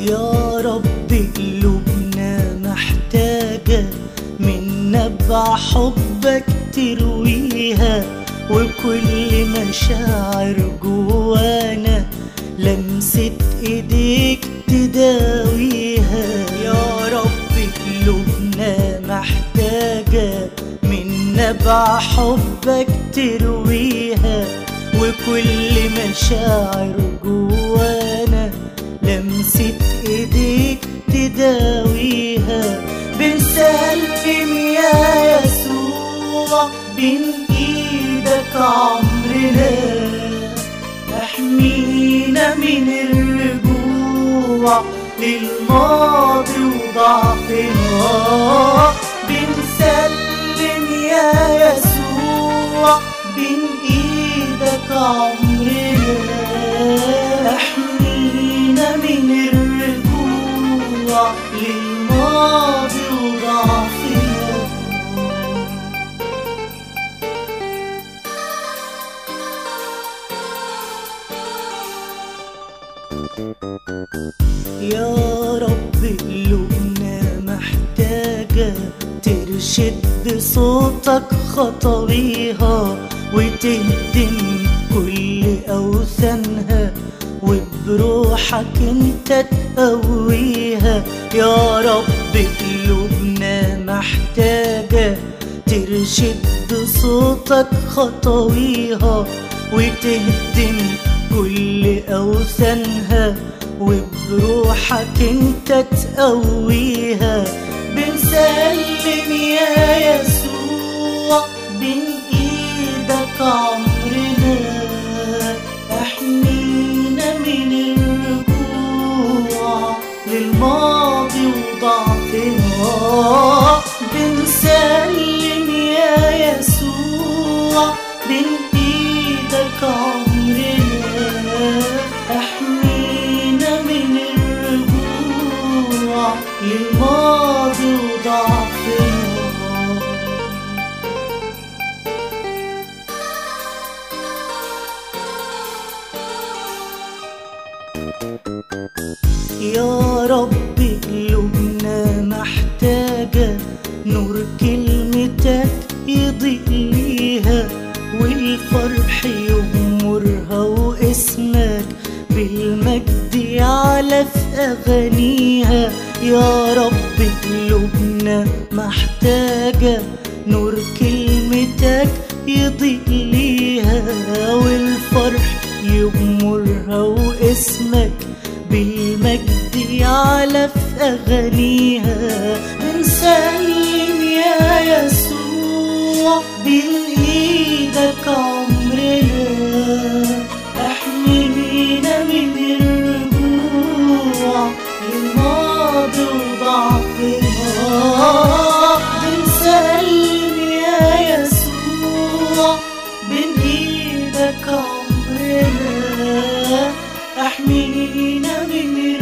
يا رب قلوبنا محتاجة من نبع حبك ترويها وكل مشاعر جوانا لمسة ايديك تداويها يا رب قلوبنا محتاجة من نبع حبك ترويها وكل مشاعر جوانا لمسة ايديك تداويها بنسلم يا يسوع بين ايدك عمرنا احمينا من الرجوع للماضي وضعفنا بنسلم يا يسوع بين ايدك عمرنا احمينا من الرجوع للماضي وضعفنا يا رب قلوبنا محتاجة ترشد بصوتك خطويها وتهدم كل أوثانها وبروحك انت تقويها يا رب قلوبنا محتاجة ترشد بصوتك خطويها وتهدم كل أوثانها وبروحك انت تقويها بنسلم يا يسوع بين ايدك عمرنا احمينا من الرجوع للماضي وضعفنا بنسلم يا يسوع بين ايدك عمرنا احمينا من الرجوع للماضي وضعفنا يا رب قلوبنا محتاجة نور كلمتك يضيء ليها والفرح يغمرها واسمك بالمجد يعلى في أغانيها يا رب قلوبنا محتاجة نور كلمتك يضيء ليها والفرح يغمرها واسمك بالمجد يعلى في أغانيها بنسلم يا يسوع بين إيدك عمرنا احمينا من الرجوع للماضي وضعفنا بنسلم يا يسوع بين ايدك عمرنا احمينا من